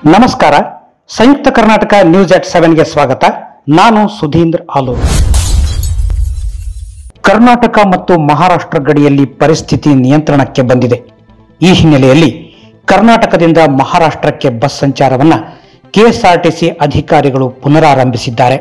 ನಮಸ್ಕಾರ Samyukta Karnataka news at ಸೆವೆನ್ಗೆ ಸ್ವಾಗತ ನಾನು ಸುಧೀಂದ್ರ ಆಲೂರ್ ಕರ್ನಾಟಕ ಮತ್ತು ಮಹಾರಾಷ್ಟ್ರ ಗಡಿಯಲ್ಲಿ ಪರಿಸ್ಥಿತಿ ನಿಯಂತ್ರಣಕ್ಕೆ ಬಂದಿದೆ ಈ ಹಿನ್ನೆಲೆಯಲ್ಲಿ ಕರ್ನಾಟಕದಿಂದ ಮಹಾರಾಷ್ಟ್ರಕ್ಕೆ ಬಸ್ ಸಂಚಾರವನ್ನ ಕೆಎಸ್ಆರ್ಟಿಸಿ ಅಧಿಕಾರಿಗಳು ಪುನರಾರಂಭಿಸಿದ್ದಾರೆ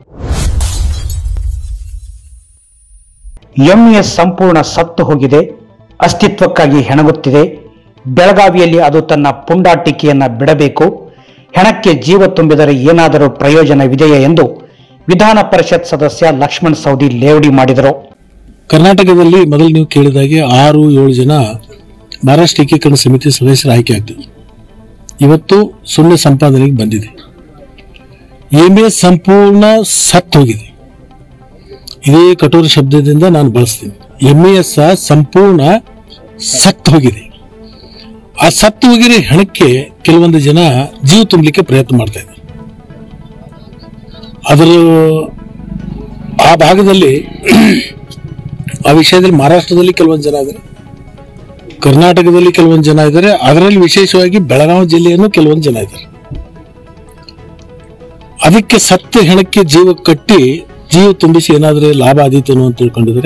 ಎಂಎಸ್ ಸಂಪೂರ್ಣ ಸತ್ತು ಹೋಗಿದೆ ಅಸ್ತಿತ್ವಕ್ಕಾಗಿ ಹೆಣಗುತ್ತಿದೆ ಬೆಳಗಾವಿಯಲ್ಲಿ ಅದು ತನ್ನ ಪುಂಡಾಟಿಕೆಯನ್ನ ಬಿಡಬೇಕು ಹೆಣಕ್ಕೆ ಜೀವ ತುಂಬಿದರೆ ಏನಾದರೂ ಪ್ರಯೋಜನವಿದೆಯೇ ಎಂದು ವಿಧಾನ ಪರಿಷತ್ ಸದಸ್ಯ ಲಕ್ಷ್ಮಣ್ ಸವದಿ ಲೇವಡಿ ಮಾಡಿದರು ಕರ್ನಾಟಕದಲ್ಲಿ ಮೊದಲು ನೀವು ಕೇಳಿದಾಗೆ ಆರು ಏಳು ಜನ ಮಹಾರಾಷ್ಟ್ರ ಏಕೀಕರಣ ಸಮಿತಿ ಸದಸ್ಯರು ಆಯ್ಕೆ ಆಗ್ತದೆ ಇವತ್ತು ಸುಳ್ಳು ಸಂಪಾದನೆಗೆ ಬಂದಿದೆ ಎಂ ಸಂಪೂರ್ಣ ಸತ್ತು ಹೋಗಿದೆ ಇದೇ ಕಠೋರ ಶಬ್ದದಿಂದ ನಾನು ಬಳಸ್ತೀನಿ ಎಂ ಎಸ್ ಸಂಪೂರ್ಣ ಸತ್ತು ಹೋಗಿದೆ ಆ ಸತ್ತು ಹೋಗಿರೋ ಹೆಣಕ್ಕೆ ಕೆಲವೊಂದು ಜನ ಜೀವ ತುಂಬಲಿಕ್ಕೆ ಪ್ರಯತ್ನ ಮಾಡ್ತಾ ಇದ್ದಾರೆ ಅದರ ಆ ಭಾಗದಲ್ಲಿ ಆ ವಿಷಯದಲ್ಲಿ ಮಹಾರಾಷ್ಟ್ರದಲ್ಲಿ ಕೆಲವೊಂದು ಜನ ಇದ್ದಾರೆ ಕರ್ನಾಟಕದಲ್ಲಿ ಕೆಲವೊಂದು ಜನ ಇದ್ದಾರೆ ಅದರಲ್ಲಿ ವಿಶೇಷವಾಗಿ ಬೆಳಗಾವಿ ಜಿಲ್ಲೆಯನ್ನು ಕೆಲವೊಂದು ಜನ ಇದ್ದಾರೆ ಅದಕ್ಕೆ ಸತ್ಯ ಹೆಣಕ್ಕೆ ಜೀವ ಕಟ್ಟಿ ಜೀವ ತುಂಬಿಸಿ ಏನಾದರೂ ಲಾಭ ಆದೀತೇನೋ ಅಂತ ತಿಳ್ಕೊಂಡಿದ್ರೆ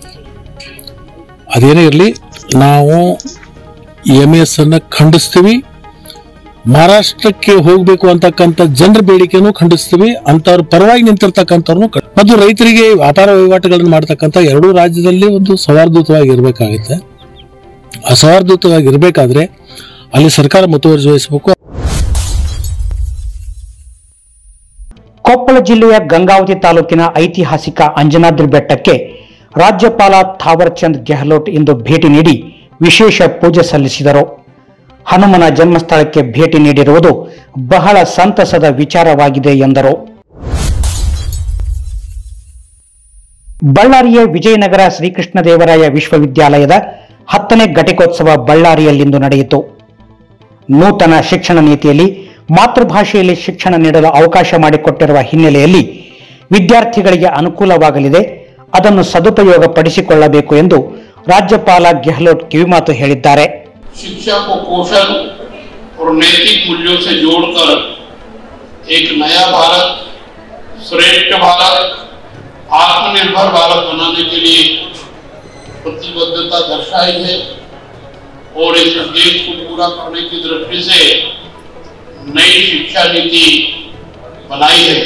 ಅದೇನೇ ಇರಲಿ ನಾವು ಎಂ ಎಸ್ ಅನ್ನ ಖಂಡಿಸ್ತೀವಿ ಮಹಾರಾಷ್ಟ್ರಕ್ಕೆ ಹೋಗ್ಬೇಕು ಅಂತಕ್ಕಂಥ ಜನರ ಬೇಡಿಕೆನೂ ಖಂಡಿಸ್ತೀವಿ ಅಂತವ್ರ ಪರವಾಗಿ ನಿಂತಿರ್ತಕ್ಕಂಥವ್ರನ್ನು ಖಂಡ್- ಮತ್ತು ರೈತರಿಗೆ ವ್ಯಾಪಾರ ವಹಿವಾಟುಗಳನ್ನು ಮಾಡ್ತಕ್ಕಂಥ ಎರಡೂ ರಾಜ್ಯದಲ್ಲಿ ಒಂದು ಸೌಹಾರ್ದಯುತವಾಗಿ ಇರಬೇಕಾಗುತ್ತೆ ಅಸೌಹಾರ್ದಯುತವಾಗಿ ಇರಬೇಕಾದ್ರೆ ಅಲ್ಲಿ ಸರ್ಕಾರ ಮುತುವರ್ಜಿ ವಹಿಸಬೇಕು ಕೊಪ್ಪಳ ಜಿಲ್ಲೆಯ ಗಂಗಾವತಿ ತಾಲೂಕಿನ ಐತಿಹಾಸಿಕ ಅಂಜನಾದ್ರಿ ಬೆಟ್ಟಕ್ಕೆ ರಾಜ್ಯಪಾಲ ಥಾವರ್ ಚಂದ್ ಗೆಹ್ಲೋಟ್ ಇಂದು ಭೇಟಿ ನೀಡಿ ವಿಶೇಷ ಪೂಜೆ ಸಲ್ಲಿಸಿದರು ಹನುಮನ ಜನ್ಮಸ್ಥಳಕ್ಕೆ ಭೇಟಿ ನೀಡಿರುವುದು ಬಹಳ ಸಂತಸದ ವಿಚಾರವಾಗಿದೆ ಎಂದರು ಬಳ್ಳಾರಿಯ ವಿಜಯನಗರ ಶ್ರೀಕೃಷ್ಣದೇವರಾಯ ವಿಶ್ವವಿದ್ಯಾಲಯದ ಹತ್ತನೇ ಘಟಿಕೋತ್ಸವ ಬಳ್ಳಾರಿಯಲ್ಲಿಂದು ನಡೆಯಿತು ನೂತನ ಶಿಕ್ಷಣ ನೀತಿಯಲ್ಲಿ ಮಾತೃಭಾಷೆಯಲ್ಲಿ ಶಿಕ್ಷಣ ನೀಡಲು ಅವಕಾಶ ಮಾಡಿಕೊಟ್ಟಿರುವ ಹಿನ್ನೆಲೆಯಲ್ಲಿ ವಿದ್ಯಾರ್ಥಿಗಳಿಗೆ ಅನುಕೂಲವಾಗಲಿದೆ ಅದನ್ನು ಸದುಪಯೋಗ ಪಡಿಸಿಕೊಳ್ಳಬೇಕು ಎಂದು ರಾಜ್ಯಪಾಲ ಗೆಹ್ಲೋಟ್ ಕಿವಿಮಾತು ಹೇಳಿದ್ದಾರೆ शिक्षा को कौशल और नैतिक मूल्यों से जोड़कर एक नया भारत श्रेष्ठ भारत आत्मनिर्भर भारत बनाने के लिए प्रतिबद्धता दर्शाई है और इस उद्देश्य को पूरा करने की दृष्टि से नई शिक्षा नीति बनाई है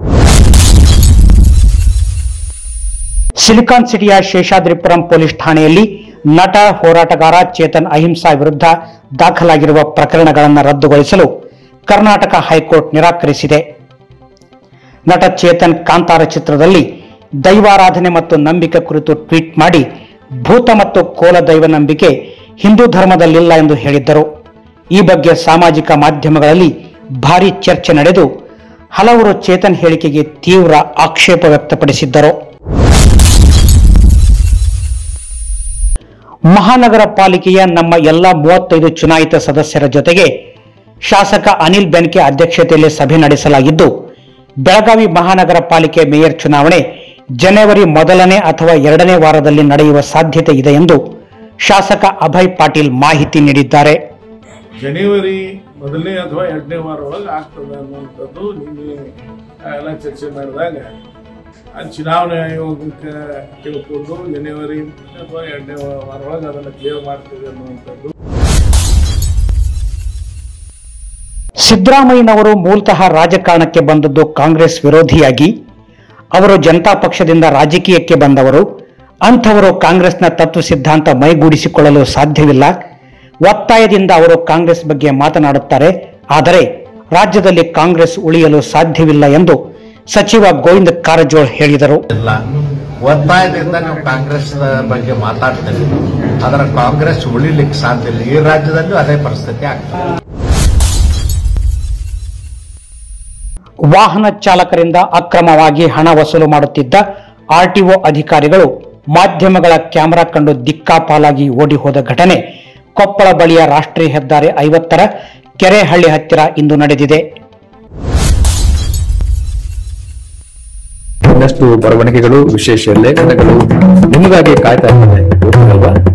ಸಿಲಿಕಾನ್ ಸಿಟಿಯ ಶೇಷಾದ್ರಿಪುರಂ ಪೊಲೀಸ್ ಠಾಣೆಯಲ್ಲಿ ನಟ ಹೋರಾಟಗಾರ ಚೇತನ್ ಅಹಿಂಸಾ ವಿರುದ್ಧ ದಾಖಲಾಗಿರುವ ಪ್ರಕರಣಗಳನ್ನು ರದ್ದುಗೊಳಿಸಲು ಕರ್ನಾಟಕ ಹೈಕೋರ್ಟ್ ನಿರಾಕರಿಸಿದೆ ನಟ ಚೇತನ್ ಕಾಂತಾರ ಚಿತ್ರದಲ್ಲಿ ದೈವಾರಾಧನೆ ಮತ್ತು ನಂಬಿಕೆ ಕುರಿತು ಟ್ವೀಟ್ ಮಾಡಿ ಭೂತ ಮತ್ತು ಕೋಲ ದೈವ ನಂಬಿಕೆ ಹಿಂದೂ ಧರ್ಮದಲ್ಲಿಲ್ಲ ಎಂದು ಹೇಳಿದ್ದರು ಈ ಬಗ್ಗೆ ಸಾಮಾಜಿಕ ಮಾಧ್ಯಮಗಳಲ್ಲಿ ಭಾರಿ ಚರ್ಚೆ ನಡೆದು ಹಲವರು ಚೇತನ್ ಹೇಳಿಕೆಗೆ ತೀವ್ರ ಆಕ್ಷೇಪ ವ್ಯಕ್ತಪಡಿಸಿದ್ದರು ಮಹಾನಗರ ಪಾಲಿಕೆಯ ನಮ್ಮ ಎಲ್ಲ ಮೂವತ್ತೈದು ಚುನಾಯಿತ ಸದಸ್ಯರ ಜೊತೆಗೆ ಶಾಸಕ ಅನಿಲ್ ಬೆನ್ಕೆ ಅಧ್ಯಕ್ಷತೆಯಲ್ಲಿ ಸಭೆ ನಡೆಸಲಾಗಿದ್ದು ಬೆಳಗಾವಿ ಮಹಾನಗರ ಪಾಲಿಕೆ ಮೇಯರ್ ಚುನಾವಣೆ ಜನವರಿ ಮೊದಲನೇ ಅಥವಾ ಎರಡನೇ ವಾರದಲ್ಲಿ ನಡೆಯುವ ಸಾಧ್ಯತೆ ಇದೆ ಎಂದು ಶಾಸಕ ಅಭಯ್ ಪಾಟೀಲ್ ಮಾಹಿತಿ ನೀಡಿದ್ದಾರೆ ಜನವರಿ ಮೊದಲನೇ ಅಥವಾ ಎರಡನೇ ವಾರ ಒಳಗೆ ಆಗ್ತದೆ ಅನ್ನುವಂಥದ್ದು ನಿನ್ನೆ ಎಲ್ಲ ಚರ್ಚೆ ಮಾಡಿದಾಗ ಅಲ್ಲಿ ಚುನಾವಣೆ ಆಯೋಗಕ್ಕೆ ತಿಳ್ಕೊಂಡು ಜನವರಿ ಅಥವಾ ಎರಡನೇ ವಾರ ಒಳಗೆ ಅದನ್ನು ಕ್ಲಿಯರ್ ಮಾಡ್ತೀವಿ ಅನ್ನುವಂಥದ್ದು ಸಿದ್ದರಾಮಯ್ಯನವರು ಮೂಲತಃ ರಾಜಕಾರಣಕ್ಕೆ ಬಂದದ್ದು ಕಾಂಗ್ರೆಸ್ ವಿರೋಧಿಯಾಗಿ ಅವರು ಜನತಾ ಪಕ್ಷದಿಂದ ರಾಜಕೀಯಕ್ಕೆ ಬಂದವರು ಅಂಥವರು ಕಾಂಗ್ರೆಸ್ನ ತತ್ವ ಸಿದ್ಧಾಂತ ಮೈಗೂಡಿಸಿಕೊಳ್ಳಲು ಸಾಧ್ಯವಿಲ್ಲ ಒತ್ತಾಯದಿಂದ ಅವರು ಕಾಂಗ್ರೆಸ್ ಬಗ್ಗೆ ಮಾತನಾಡುತ್ತಾರೆ ಆದರೆ ರಾಜ್ಯದಲ್ಲಿ ಕಾಂಗ್ರೆಸ್ ಉಳಿಯಲು ಸಾಧ್ಯವಿಲ್ಲ ಎಂದು ಸಚಿವ ಗೋವಿಂದ ಕಾರಜೋಳ್ ಹೇಳಿದರು ಇಲ್ಲ ಒತ್ತಾಯದಿಂದ ನೀವು ಕಾಂಗ್ರೆಸ್ ಬಗ್ಗೆ ಮಾತಾಡ್ತೀರಿ ಅದರ ಕಾಂಗ್ರೆಸ್ ಉಳಿಲಿಕ್ಕೆ ಸಾಧ್ಯ ಇಲ್ಲ ಈ ರಾಜ್ಯದಲ್ಲೂ ಅದೇ ಪರಿಸ್ಥಿತಿ ಆಗ್ತದೆ ವಾಹನ ಚಾಲಕರಿಂದ ಅಕ್ರಮವಾಗಿ ಹಣ ವಸೂಲು ಮಾಡುತ್ತಿದ್ದ ಆರ್ಟಿಒ ಅಧಿಕಾರಿಗಳು ಮಾಧ್ಯಮಗಳ ಕ್ಯಾಮೆರಾ ಕಂಡು ದಿಕ್ಕಾಪಾಲಾಗಿ ಓಡಿ ಹೋದ ಘಟನೆ ಕೊಪ್ಪಳ ಬಳಿಯ ರಾಷ್ಟ್ರೀಯ ಹೆದ್ದಾರಿ ಐವತ್ತರ ಕೆರೆಹಳ್ಳಿ ಹತ್ತಿರ ಇಂದು ನಡೆದಿದೆ ಇನ್ನಷ್ಟು ಬರವಣಿಗೆಗಳು ವಿಶೇಷ ಲೇಖನಗಳು ನಿಮಗಾಗಿ ಕಾಯ್ತಾ ಇರ್ತದೆ ಅಲ್ವಾ